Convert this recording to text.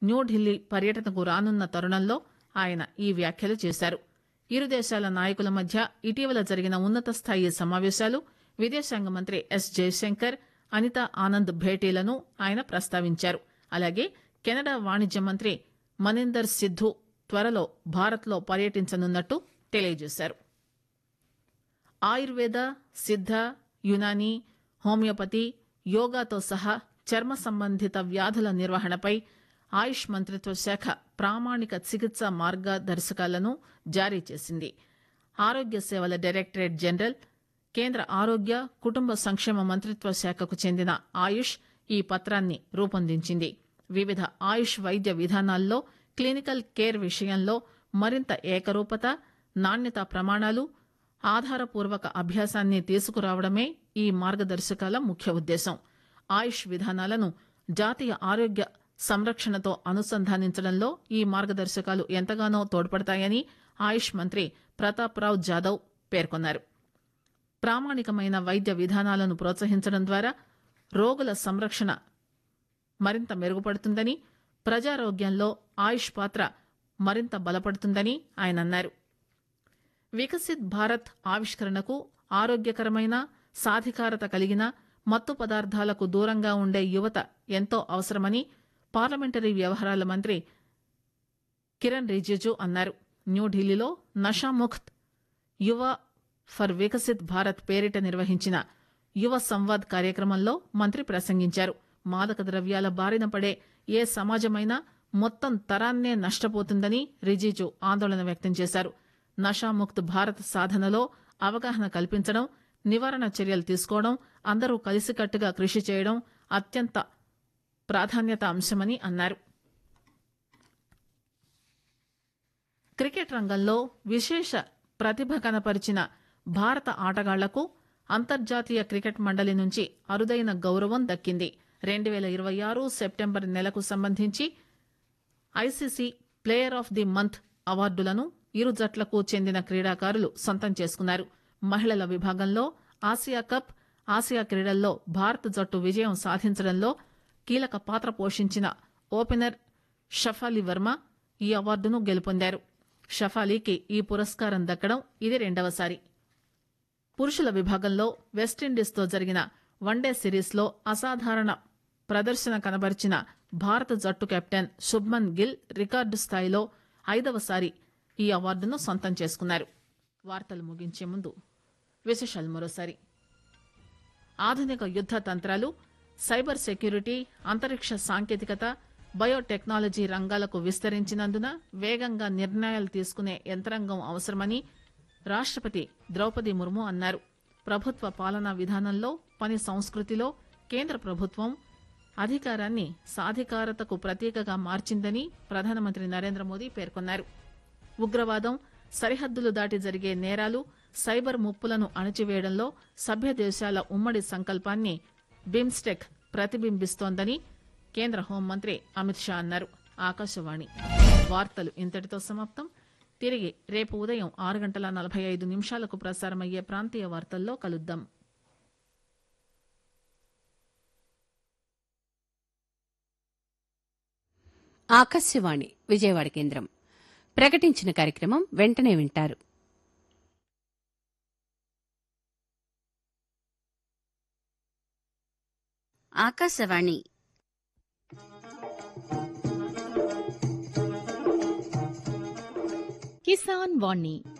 న్యూఢిల్లీ పర్యటనకు రానున్న తరుణంలో ఆయన ఈ వ్యాఖ్యలు చేశారు ఇరు దేశాల నాయకుల మధ్య ఇటీవల జరిగిన ఉన్నత స్థాయి సమావేశాలు విదేశాంగ మంత్రి ఎస్ జయశంకర్ అనితా ఆనంద్ భేటీలను ఆయన ప్రస్తావించారు అలాగే కెనడా వాణిజ్య మంత్రి మనిందర్ సిద్ధు త్వరలో భారత్లో పర్యటించనున్నట్టు తెలియజేశారు ఆయుర్వేద సిద్ధ యునాని హోమియోపతి యోగాతో సహా చర్మ సంబంధిత వ్యాధుల నిర్వహణపై ఆయుష్ మంత్రిత్వ శాఖ ప్రామాణిక చికిత్సా మార్గదర్శకాలను జారీ చేసింది ఆరోగ్య సేవల డైరెక్టరేట్ జనరల్ కేంద్ర ఆరోగ్య కుటుంబ సంక్షేమ మంత్రిత్వ శాఖకు చెందిన ఆయుష్ ఈ పత్రాన్ని రూపొందించింది వివిధ ఆయుష్ వైద్య విధానాల్లో క్లినికల్ కేర్ విషయంలో మరింత ఏకరూపత నాణ్యత ప్రమాణాలు ఆధారపూర్వక అభ్యాసాన్ని తీసుకురావడమే ఈ మార్గదర్శకాల ముఖ్య ఉద్దేశం ఆయుష్ విధానాలను జాతీయ ఆరోగ్య సంరక్షణతో అనుసంధానించడంలో ఈ మార్గదర్శకాలు ఎంతగానో తోడ్పడతాయని ఆయుష్ మంత్రి ప్రతాప్ రావ్ జాదవ్ పేర్కొన్నారు ప్రామాణికమైన వైద్య విధానాలను ప్రోత్సహించడం ద్వారా రోగుల సంరక్షణ మరింత మెరుగుపడుతుందని ప్రజారోగ్యంలో ఆయుష్ పాత్ర మరింత బలపడుతుందని ఆయన అన్నారు వికసిత్ భారత్ ఆవిష్కరణకు ఆరోగ్యకరమైన సాధికారత కలిగిన మత్తు పదార్థాలకు దూరంగా ఉండే యువత ఎంతో అవసరమని పార్లమెంటరీ వ్యవహారాల మంత్రి కిరణ్ రిజిజు అన్నారు న్యూఢిల్లీలో నషాముక్త్ యువ ఫర్ వికసిత్ భారత్ పేరిట నిర్వహించిన యువ సంవాద్ కార్యక్రమంలో మంత్రి ప్రసంగించారు మాదక ద్రవ్యాల బారిన పడే ఏ సమాజమైనా మొత్తం తరాన్నే నష్టపోతుందని రిజిజు ఆందోళన వ్యక్తం చేశారు నషాముక్త్ భారత్ సాధనలో అవగాహన కల్పించడం నివారణ చర్యలు తీసుకోవడం అందరూ కలిసికట్టుగా కృషి చేయడం అత్యంత ప్రాధాన్యత అంశమని అన్నారు క్రికెట్ రంగంలో విశేష ప్రతిభ కనపరిచిన భారత ఆటగాళ్లకు అంతర్జాతీయ క్రికెట్ మండలి నుంచి అరుదైన గౌరవం దక్కింది రెండు వేల ఇరవై ఆరు సెప్టెంబర్ నెలకు సంబంధించి ICC player of the month అవార్డులను ఇరు జట్లకు చెందిన క్రీడాకారులు సొంతం చేసుకున్నారు మహిళల విభాగంలో ఆసియా కప్ ఆసియా క్రీడల్లో భారత్ జట్టు విజయం సాధించడంలో కీలక పాత్ర పోషించిన ఓపెనర్ షఫాలి వర్మ ఈ అవార్డును గెలుపొందారు షఫాలీకి ఈ పురస్కారం దక్కడం ఇది రెండవసారి పురుషుల విభాగంలో వెస్టిండీస్తో జరిగిన వన్డే సిరీస్లో అసాధారణ ప్రదర్శన కనబరిచిన భారత జట్టు కెప్టెన్ శుభ్మన్ గిల్ రికార్డు స్థాయిలో ఐదవసారి ఈ అవార్డును సొంతం చేసుకున్నారు వార్తలు ముగించే ముందు విశేషాలు మరోసారి ఆధునిక యుద్ద తంత్రాలు సైబర్ సెక్యూరిటీ అంతరిక్ష సాంకేతికత బయోటెక్నాలజీ రంగాలకు విస్తరించినందున వేగంగా నిర్ణయాలు తీసుకునే యంత్రాంగం అవసరమని రాష్టపతి ద్రౌపది ముర్ము అన్నారు ప్రభుత్వ పాలనా విధానంలో పని సంస్కృతిలో కేంద్ర ప్రభుత్వం అధికారాన్ని సాధికారతకు ప్రతీకగా మార్చిందని ప్రధానమంత్రి నరేంద్ర మోదీ పేర్కొన్నారు ఉగ్రవాదం సరిహద్దులు దాటి జరిగే నేరాలు సైబర్ ముప్పులను అణచివేయడంలో సభ్య దేశాల ఉమ్మడి సంకల్పాన్ని బిమ్స్టెక్ ప్రతిబింబిస్తోందని కేంద్ర హోంమంత్రి అమిత్ షా అన్నారు ఆకాశవాణి వార్తలు ఇంతటితో సమాప్తం తిరిగి రేపు ఉదయం ఆరు గంటల నలభై ఐదు నిమిషాలకు ప్రసారమయ్యే ప్రాంతీయ వార్తల్లో కలుద్దాం ఆకాశవాణి విజయవాడ కేంద్రం ప్రకటించిన కార్యక్రమం వెంటనే వింటారు ఆకాశవాణి కిసాన్ వాణి